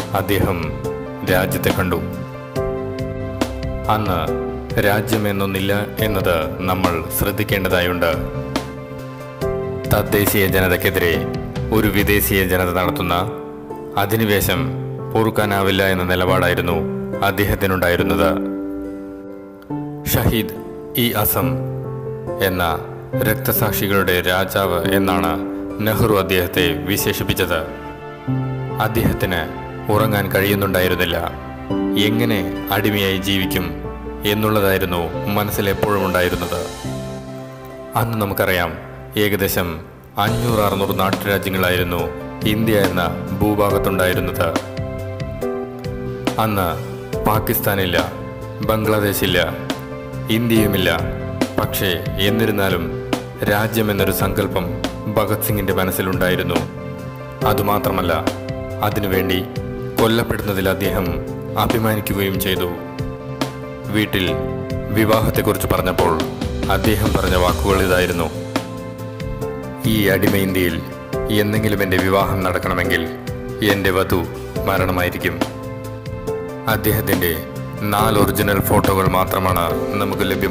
അദ്ദേഹം രാജ്യത്തെ കണ്ടു അന്ന് രാജ്യം എന്നൊന്നില്ല എന്നത് നമ്മൾ ശ്രദ്ധിക്കേണ്ടതായുണ്ട് തദ്ദേശീയ ജനതയ്ക്കെതിരെ ഒരു വിദേശീയ ജനത നടത്തുന്ന അധിനിവേശം പൊറുക്കാനാവില്ല എന്ന നിലപാടായിരുന്നു അദ്ദേഹത്തിനുണ്ടായിരുന്നത് ഷഹീദ് ഇ അസം എന്ന രക്തസാക്ഷികളുടെ രാജാവ് എന്നാണ് നെഹ്റു അദ്ദേഹത്തെ വിശേഷിപ്പിച്ചത് അദ്ദേഹത്തിന് ഉറങ്ങാൻ കഴിയുന്നുണ്ടായിരുന്നില്ല എങ്ങനെ അടിമയായി ജീവിക്കും എന്നുള്ളതായിരുന്നു മനസ്സിൽ എപ്പോഴും ഉണ്ടായിരുന്നത് അന്ന് നമുക്കറിയാം ഏകദേശം അഞ്ഞൂറ് അറുന്നൂറ് നാട്ടുരാജ്യങ്ങളായിരുന്നു ഇന്ത്യ എന്ന ഭൂഭാഗത്തുണ്ടായിരുന്നത് അന്ന് പാകിസ്ഥാനില്ല ബംഗ്ലാദേശില്ല ഇന്ത്യയുമില്ല പക്ഷേ എന്നിരുന്നാലും രാജ്യമെന്നൊരു സങ്കല്പം ഭഗത് സിംഗിന്റെ മനസ്സിലുണ്ടായിരുന്നു അതുമാത്രമല്ല അതിനുവേണ്ടി കൊല്ലപ്പെടുന്നതിൽ അദ്ദേഹം അഭിമാനിക്കുകയും ചെയ്തു വീട്ടിൽ വിവാഹത്തെക്കുറിച്ച് പറഞ്ഞപ്പോൾ അദ്ദേഹം പറഞ്ഞ വാക്കുകൾ ഇതായിരുന്നു ഈ അടിമ ഇന്ത്യയിൽ എന്തെങ്കിലും എൻ്റെ വിവാഹം നടക്കണമെങ്കിൽ എൻ്റെ വധു മരണമായിരിക്കും അദ്ദേഹത്തിൻ്റെ നാല് ഒറിജിനൽ ഫോട്ടോകൾ മാത്രമാണ് നമുക്ക് ലഭ്യം